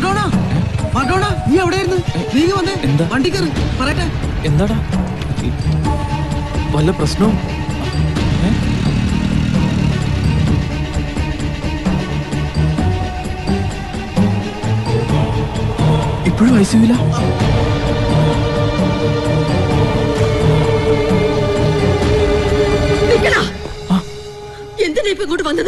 Maradona Maradona നീ എവിടെയായിരുന്നു നീ ഇങ്ങ് വന്നേ എന്താ? വണ്ടി കയറി പറയട്ടെ എന്താടാ ഈ- വല്ല പ്രശ്നവും ഏ? ഇപ്പോഴും ഐസിയുല നിക്കടാ ആ. എന്തിനാ ഇപ്പൊ ഇങ്ങോട്ട് വന്നത്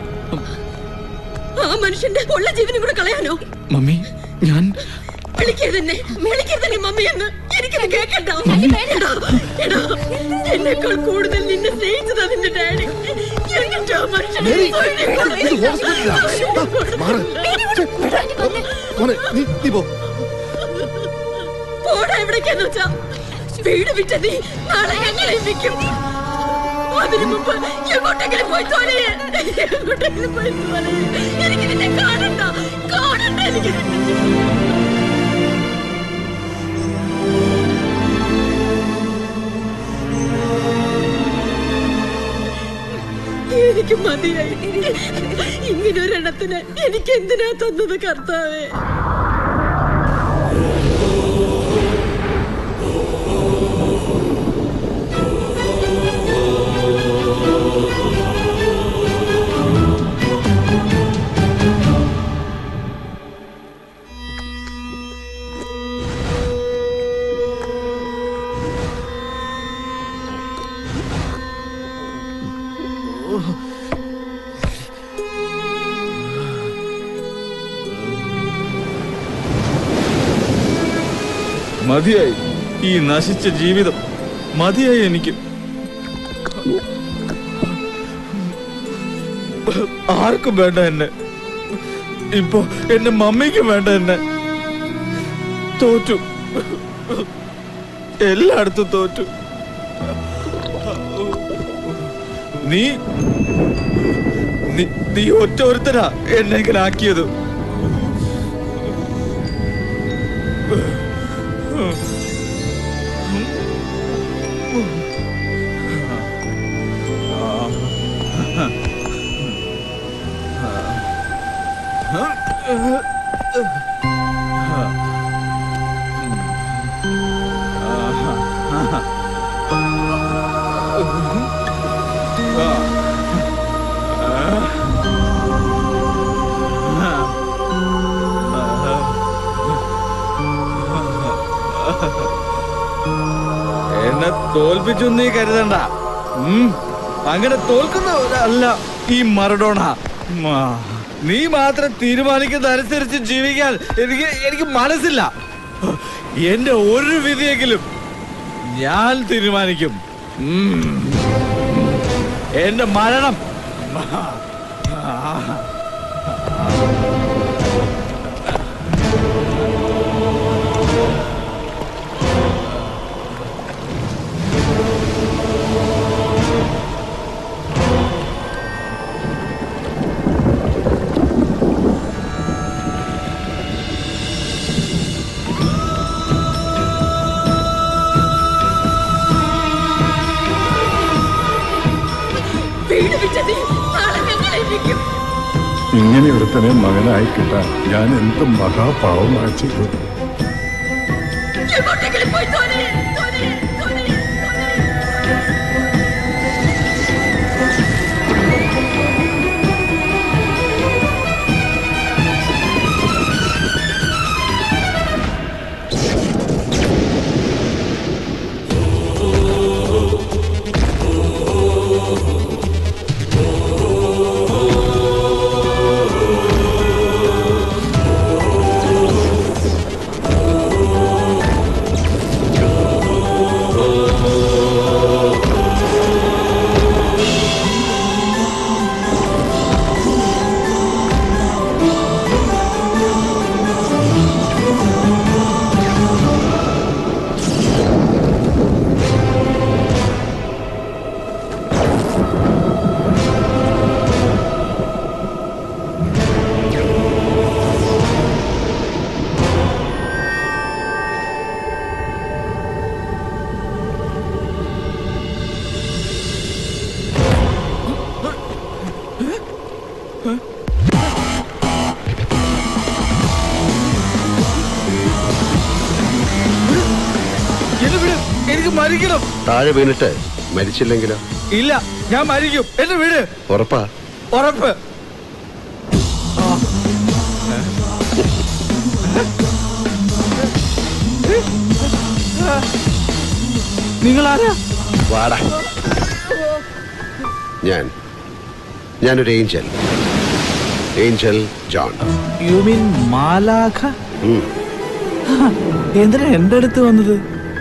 ആ മനുഷ്യന്റെ ഉള്ള ജീവനും കൂടെ കളയാനോ മമ്മി ഞാൻ വിളിക്കരുതെന്നെ വിളിക്കരുതെന്നെ മമ്മി എന്ന് എനിക്കത് കേൾക്കണ്ട എടാ, എടാ, എന്നെക്കാൾ കൂടുതൽ നിന്നെ സ്നേഹിച്ചതാ നിന്റെ ഡാഡി എന്നിട്ട് ആ മനുഷ്യനെ മേരി, തൊഴിലിൽ കളയുക. ഇത് ഹോസ്പിറ്റലാ. മാറ്. മോനെ നീ നീ പോ പോടാ എവിടേക്കാന്ന് വെച്ചാ വീട് വിറ്റ നീ നാളെ ഞങ്ങളെ വിൽക്കും അതിനു മുമ്പ് എങ്ങോട്ടെങ്കിലും പോയി തോലയെ എങ്ങോട്ടെങ്കിലും പോയി തോലയെ എനിക്ക് നിന്നെ കാണണ്ട കാണണ്ട എനിക്ക് നിന്നെ. എനിക്ക് മതിയായി ഇങ്ങനെ ഒരെണ്ണത്തിന് എനിക്ക് എന്തിനാ തന്നത് കർത്താവേ മതിയായി ഈ നശിച്ച ജീവിതം മതിയായി എനിക്ക് ആർക്കും വേണ്ട എന്നെ ഇപ്പൊ എന്റെ മമ്മിക്കും വേണ്ട എന്നെ തോറ്റു എല്ലായിടത്തും തോറ്റു നീ നീ- നീ ഒറ്റ ഒരുത്തരാ എന്നെ ഇങ്ങനെ ആക്കിയത് എന്നെ തോൽപ്പിച്ചു നീ കരുതണ്ട ഉം, അങ്ങനെ തോൽക്കുന്ന അല്ല ഈ മറഡോണ ഉം, ആ. നീ മാത്രം തീരുമാനിക്കുന്ന അനുസരിച്ച് ജീവിക്കാൻ എനിക്ക് എനിക്ക് മനസ്സില്ല എന്റെ ഒരു വിധിയെങ്കിലും ഞാൻ തീരുമാനിക്കും ഉം. എന്റെ മരണം വീട് വിറ്റ നീ നാളെ ഞങ്ങളെ വിൽക്കും ഇങ്ങനെ ഒരുത്തനെ മകനായി കിട്ടാൻ ഞാൻ എന്ത് മഹാപാവമായി ചെയ്തു എങ്ങോട്ടെങ്കിലും പോയി തോലയെ തോലയെ തോലയെ തോലയെ ആ എനിക്ക് മരിക്കണം താഴെ വീണിട്ട് മരിച്ചില്ലെങ്കിലോ ഇല്ല ഞാൻ മരിക്കും എന്റെ വീട് ഉറപ്പാ ഉറപ്പ് നിങ്ങൾ ആരാ വാടാ ഞാൻ ഞാനൊരു angel angel John you mean മാലാഖ ഉം. എന്തിനാ എന്റെ അടുത്ത് വന്നത്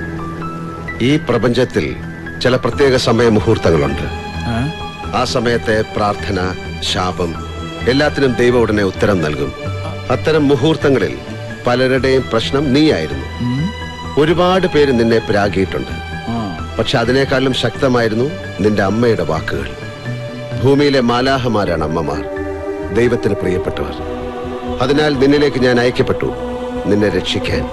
ഈ പ്രപഞ്ചത്തിൽ ചില പ്രത്യേക സമയ മുഹൂർത്തങ്ങളുണ്ട് ആ സമയത്തെ പ്രാർത്ഥന ശാപം എല്ലാത്തിനും ദൈവം ഉടനെ ഉത്തരം നൽകും അത്തരം മുഹൂർത്തങ്ങളിൽ പലരുടെയും പ്രശ്നം നീയായിരുന്നു ഒരുപാട് പേര് നിന്നെ പ്രാഗിയിട്ടുണ്ട് പക്ഷെ അതിനേക്കാളും ശക്തമായിരുന്നു നിന്റെ അമ്മയുടെ വാക്കുകൾ ഭൂമിയിലെ മാലാഹമാരാണ് അമ്മമാർ ദൈവത്തിന് പ്രിയപ്പെട്ടവർ അതിനാൽ നിന്നിലേക്ക് ഞാൻ അയക്കപ്പെട്ടു നിന്നെ രക്ഷിക്കാൻ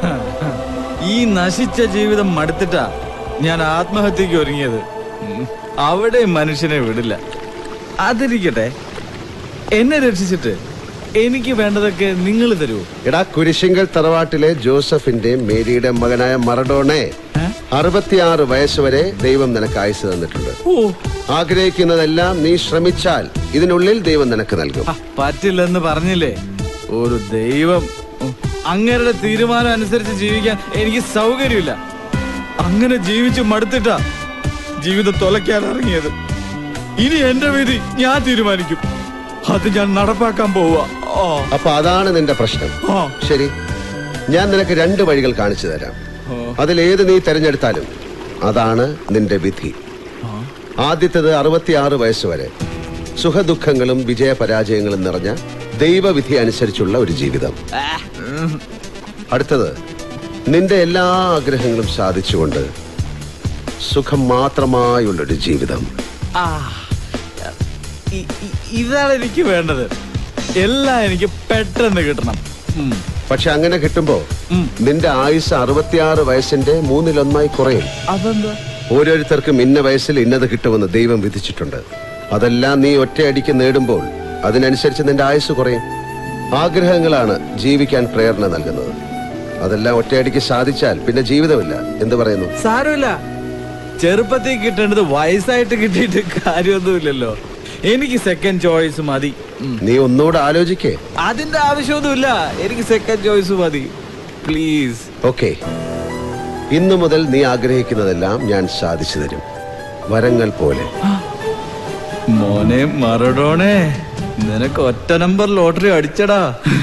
ഈ നശിച്ച ജീവിതം മടുത്തിട്ടാ ഞാൻ ആത്മഹത്യക്ക് ഒരുങ്ങിയത് ഉം. അവിടെ മനുഷ്യനെ വിടില്ല അതിരിക്കട്ടെ എന്നെ രക്ഷിച്ചിട്ട് എനിക്ക് വേണ്ടതൊക്കെ നിങ്ങൾ തരൂ എടാ കുരിശിങ്കൽ തറവാട്ടിലെ ജോസഫിന്റെ മേരിയുടെ മകനായ മറഡോണെ അറുപത്തിയാറ് വയസ്സ് വരെ ദൈവം നിനക്ക് ആയുസ് തന്നിട്ടുണ്ട് ഓ ആഗ്രഹിക്കുന്നതെല്ലാം നീ ശ്രമിച്ചാൽ ഇതിനുള്ളിൽ ദൈവം നിനക്ക് നൽകും ആ, പറ്റില്ലെന്ന് പറഞ്ഞില്ലേ ഒരു ദൈവം ഉം. അങ്ങരുടെ തീരുമാനം അനുസരിച്ച് ജീവിക്കാൻ എനിക്ക് സൗകര്യമില്ല അങ്ങനെ ജീവിച്ച് മടുത്തിട്ടാ ജീവിതം തുലയ്ക്കാൻ ഇറങ്ങിയത് ഇനി എന്റെ വിധി ഞാൻ തീരുമാനിക്കും അത് ഞാൻ നടപ്പാക്കാൻ പോവാ ഓ അപ്പൊ അതാണ് നിന്റെ പ്രശ്നം ഓ ശരി ഞാൻ നിനക്ക് രണ്ട് വഴികൾ കാണിച്ചു തരാം അതിലേത് നീ തിരഞ്ഞെടുത്താലും അതാണ് നിന്റെ വിധി ആദ്യത്തേത് അറുപത്തിയാറ് വയസ്സ് വരെ സുഖദുഃഖങ്ങളും വിജയപരാജയങ്ങളും നിറഞ്ഞ ദൈവവിധി അനുസരിച്ചുള്ള ഒരു ജീവിതം അടുത്തത് നിന്റെ എല്ലാ ആഗ്രഹങ്ങളും സാധിച്ചുകൊണ്ട് സുഖം മാത്രമായുള്ളൊരു ജീവിതം ആ ഇ- ഇ- ഇതാണ് എനിക്ക് വേണ്ടത് എല്ലാം എനിക്ക് പെട്ടെന്ന് കിട്ടണം ഉം. പക്ഷെ അങ്ങനെ കിട്ടുമ്പോ ഉം. നിന്റെ ആയുസ് അറുപത്തിയാറ് വയസ്സിന്റെ മൂന്നിലൊന്നായി കുറയും അതെന്താ ഓരോരുത്തർക്കും ഇന്ന വയസ്സിൽ ഇന്നത് കിട്ടുമെന്ന് ദൈവം വിധിച്ചിട്ടുണ്ട് അതെല്ലാം നീ ഒറ്റയടിക്ക് നേടുമ്പോൾ അതിനനുസരിച്ച് നിന്റെ ആയുസ് കുറയും ആഗ്രഹങ്ങളാണ് ജീവിക്കാൻ പ്രേരണ നൽകുന്നത് അതെല്ലാം ഒറ്റയടിക്ക് സാധിച്ചാൽ പിന്നെ ജീവിതമില്ല എന്ത് പറയുന്നു സാരമില്ല ചെറുപ്പത്തിൽ കിട്ടേണ്ടത് വയസ്സായിട്ട് കിട്ടിയിട്ട് കാര്യമൊന്നുമില്ലല്ലോ എനിക്ക് സെക്കൻഡ് ചോയ്സ് മതി ഉം. നീ ഒന്നുകൂടെ ആലോചിക്കേ അതിന്റെ ആവശ്യമൊന്നുമില്ല എനിക്ക് സെക്കൻഡ് ചോയ്സ് മതി പ്ലീസ് ഓക്കെ ഇന്നു മുതൽ നീ ആഗ്രഹിക്കുന്നതെല്ലാം ഞാൻ സാധിച്ചു തരും വരങ്ങൾ പോലെ മോനെ മറഡോണേ നിനക്ക് ഒറ്റ നമ്പർ ലോട്ടറി അടിച്ചടാ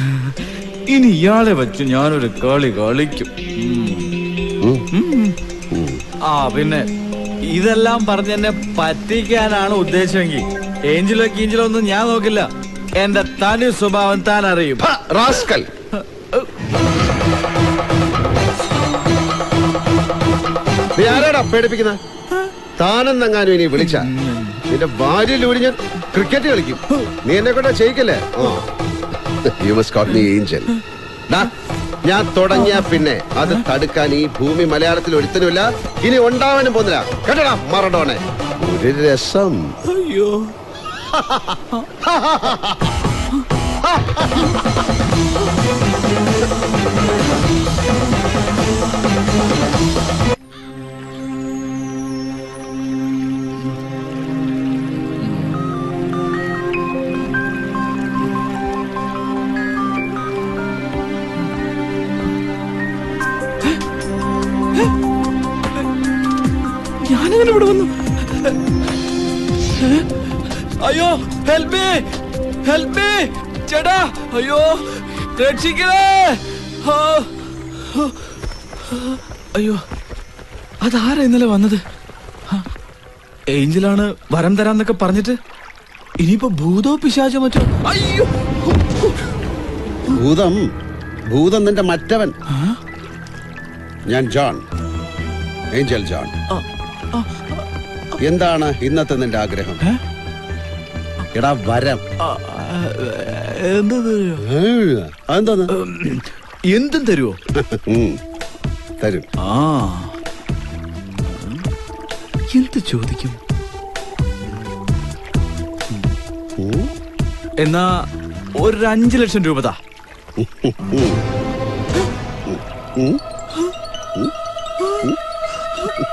ഇനി ഇയാളെ വെച്ച് ഞാനൊരു കളി കളിക്കും ഉം. ഉം. ഉം. ആ പിന്നെ ഇതെല്ലാം പറഞ്ഞ് എന്നെ പറ്റിക്കാനാണ് ഉദ്ദേശമെങ്കിൽ ഏഞ്ചലോ കീഞ്ചലോ ഒന്നും ഞാൻ നോക്കില്ല എന്റെ തനി സ്വഭാവം താൻ അറിയും ഭ, റാസ്കൽ നീ ആരാടാ പേടിപ്പിക്കുന്ന താനെന്നെങ്ങാനും ഇനി വിളിച്ച നിന്റെ ഭാര്യയിലൂടെ ഞാൻ ക്രിക്കറ്റ് കളിക്കും നീ എന്നെ കൊണ്ട് ചെയ്യിക്കല്ലേ you must caught me angel ഞാൻ തുടങ്ങിയ പിന്നെ അത് തടുക്കാൻ ഈ ഭൂമി മലയാളത്തിൽ ഒരുത്തനുമില്ല ഇനി ഉണ്ടാവാനും പോകുന്നില്ല കേട്ടോടാ മറഡോണെ ഒരു രസം അയ്യോ ഞാനെങ്ങനെ ഇവിടെ വന്നു അയ്യോ ഹെൽപ്പ് മീ ഹെൽപ്പ് മീ ചേട്ടാ അയ്യോ രക്ഷിക്കണേ ആ, ആ, അയ്യോ അതാരാ ഇന്നലെ വന്നത് ആ, ഏഞ്ചലാണ് വരം തരാന്നൊക്കെ പറഞ്ഞിട്ട് ഇനിയിപ്പോ ഭൂതോ പിശാചോ മറ്റോ അയ്യോ ഭൂതം ഭൂതം നിന്റെ മറ്റവൻ ഞാൻ ജോൺ ഏഞ്ചൽ ജോൺ എന്താണ് ഇന്നത്തെ നിന്റെ ആഗ്രഹം ഏ? എടാ വരം ആ, ആ, എന്തത് ഏ, അതെന്താന്ന് എന്തും തരുവോ ഉം, തരും ആ എന്ത് ചോദിക്കും ഉം, എന്നാ ഒരു അഞ്ചു ലക്ഷം രൂപ താ ഉം.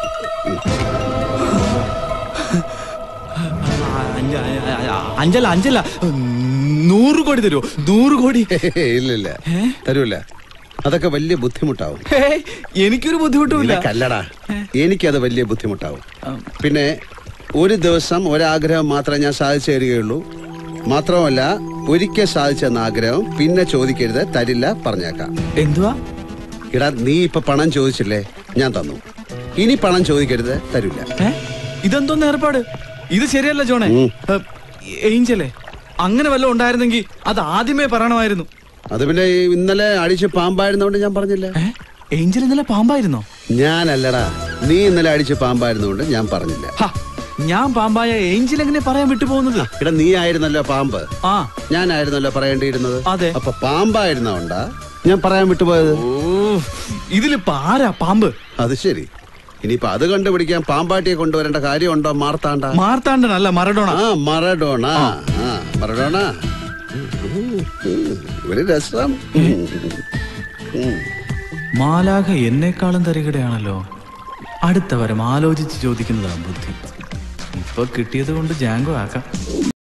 അഞ്ച- അഞ്ചല്ല അഞ്ചല്ല നൂറ് കോടി തരുമോ നൂറ് കോടി ഇല്ല ഇല്ല തരൂല അതൊക്കെ വലിയ ബുദ്ധിമുട്ടാവും ഹേയ്, എനിക്കൊരു ബുദ്ധിമുട്ടുമില്ല നിനക്കല്ലടാ എനിക്കത് വലിയ ബുദ്ധിമുട്ടാവും പിന്നെ ഒരു ദിവസം ഒരാഗ്രഹം മാത്രമേ ഞാൻ സാധിച്ചു തരികയുള്ളൂ മാത്രമല്ല ഒരിക്കൽ സാധിച്ചെന്ന ആഗ്രഹം പിന്നെ ചോദിക്കരുത് തരില്ല പറഞ്ഞേക്കാം എന്തുവാ എടാ നീ ഇപ്പൊ പണം ചോദിച്ചില്ലേ ഞാൻ തന്നു ഇനി പണം ചോദിക്കരുത് തരില്ല ഏ ഇതെന്തോന്ന് ഏർപ്പാട് ഇത് ശരിയല്ല ജോണേ ഉം. ഏ, ഏഞ്ചലേ അങ്ങനെ വല്ലതും ഉണ്ടായിരുന്നെങ്കിൽ അത് ആദ്യമേ പറയണമായിരുന്നു അത് പിന്നെ ഈ ഇന്നലെ അടിച്ച് പാമ്പായിരുന്നോണ്ട് ഞാൻ പറഞ്ഞില്ല ഏ ഏഞ്ചൽ ഇന്നലെ പാമ്പായിരുന്നോ ഞാനല്ലടാ നീ ഇന്നലെ അടിച്ച് പാമ്പായിരുന്നോണ്ട് ഞാൻ പറഞ്ഞില്ല ഹ, ഞാൻ പാമ്പായ ഏഞ്ചൽ എങ്ങനെ പറയാൻ വിട്ടുപോകുന്നത് എടാ നീ ആയിരുന്നല്ലോ പാമ്പ് ആ ഞാനായിരുന്നല്ലോ പറയേണ്ടിയിരുന്നത് അതെ. അപ്പൊ പാമ്പായിരുന്നോണ്ടാ ഞാൻ പറയാൻ വിട്ടുപോയത് ഓ ഇതിലിപ്പോ ആരാ പാമ്പ് അത് ശരി ഇനിയിപ്പൊ അത് കണ്ടുപിടിക്കാൻ പാമ്പാട്ടിയെ കൊണ്ടുവരേണ്ട കാര്യമുണ്ടോ മാർത്താണ്ട മാർത്താണ്ടനല്ല മറഡോണ ആ മറഡോണ ആ മറഡോണ ഒരു രസം ഉം. മാലാഖ എന്നെക്കാളും തരികടയാണല്ലോ അടുത്ത വരം ആലോചിച്ച് ചോദിക്കുന്നതാണ് ബുദ്ധി ഇപ്പൊ കിട്ടിയത് കൊണ്ട് ജാങ്കോ ആക്കാം